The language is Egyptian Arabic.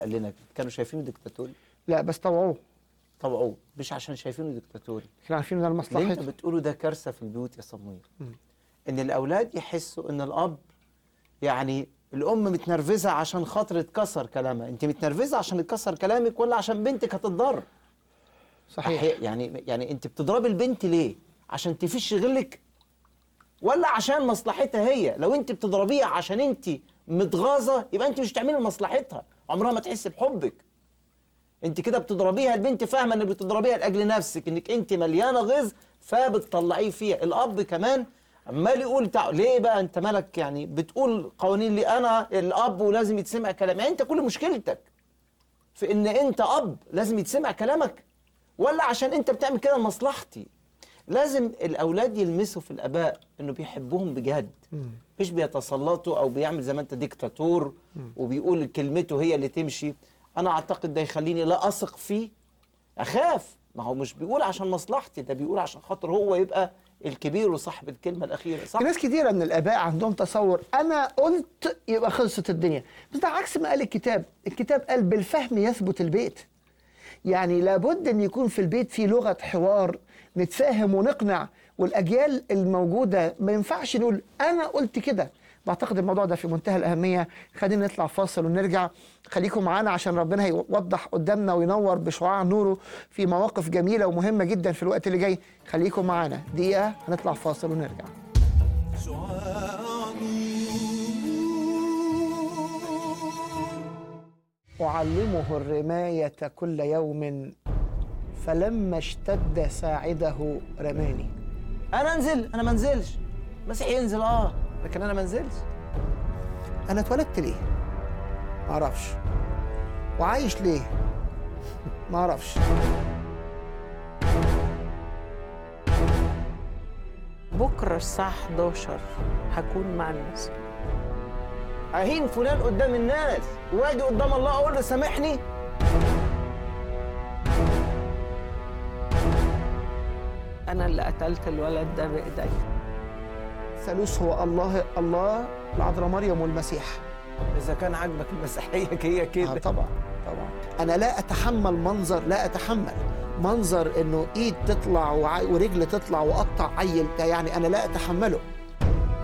قال لنا كانوا شايفينه ديكتاتوري لا بس طوعوه طبعوه مش عشان شايفينه ديكتاتوري كانوا عارفين ان ده اللي انت لمصلحته بتقوله ده كارثه في البيوت يا صمويل مم. ان الاولاد يحسوا ان الاب يعني الام متنرفزه عشان خاطر اتكسر كلامها انت متنرفزه عشان اتكسر كلامك ولا عشان بنتك هتتضر صحيح أحي- يعني يعني انت بتضربي البنت ليه عشان تفش غلك ولا عشان مصلحتها هي لو انت بتضربيها عشان انت متغاظه يبقى انت مش تعملي لمصلحتها عمرها ما تحس بحبك انت كده بتضربيها البنت فاهمه انك بتضربيها لاجل نفسك انك انت مليانه غيظ فبتطلعيه فيها الاب كمان عمال يقول تع... ليه بقى انت مالك يعني بتقول قوانين لي انا الاب ولازم يتسمع كلامي يعني انت كل مشكلتك في ان انت اب لازم يتسمع كلامك ولا عشان انت بتعمل كده لمصلحتي لازم الاولاد يلمسوا في الاباء انه بيحبوهم بجد مش بيتسلطوا او بيعمل زي ما انت ديكتاتور وبيقول كلمته هي اللي تمشي انا اعتقد ده يخليني لا اثق فيه اخاف ما هو مش بيقول عشان مصلحتي ده بيقول عشان خاطر هو يبقى الكبير وصاحب الكلمه الاخيره صح في ناس كتيرة من الآباء عندهم تصور أنا قلت يبقى خلصت الدنيا بس ده عكس ما قال الكتاب الكتاب قال بالفهم يثبت البيت يعني لابد أن يكون في البيت في لغة حوار نتفاهم ونقنع والأجيال الموجودة ما ينفعش نقول أنا قلت كده بعتقد الموضوع ده في منتهى الأهمية خلينا نطلع فاصل ونرجع خليكم معانا عشان ربنا هيوضح قدامنا وينور بشعاع نوره في مواقف جميلة ومهمة جدا في الوقت اللي جاي خليكم معانا دقيقة هنطلع فاصل ونرجع أعلمه الرماية كل يوم فلما اشتد ساعده رماني انا انزل انا ما انزلش مسيح ينزل اه لكن انا ما انزلش أنا اتولدت ليه؟ معرفش وعايش ليه؟ معرفش بكرة الساعة 11 هكون مع المسيح اهين فلان قدام الناس واجي قدام الله اقول له سامحني أنا اللي قتلت الولد ده بإيدي ثالوث هو الله الله العذراء مريم والمسيح اذا كان عاجبك المسيحيه هي آه كده طبعا طبعا انا لا اتحمل منظر لا اتحمل منظر انه ايد تطلع وع- ورجل تطلع واقطع عيل ده يعني انا لا اتحمله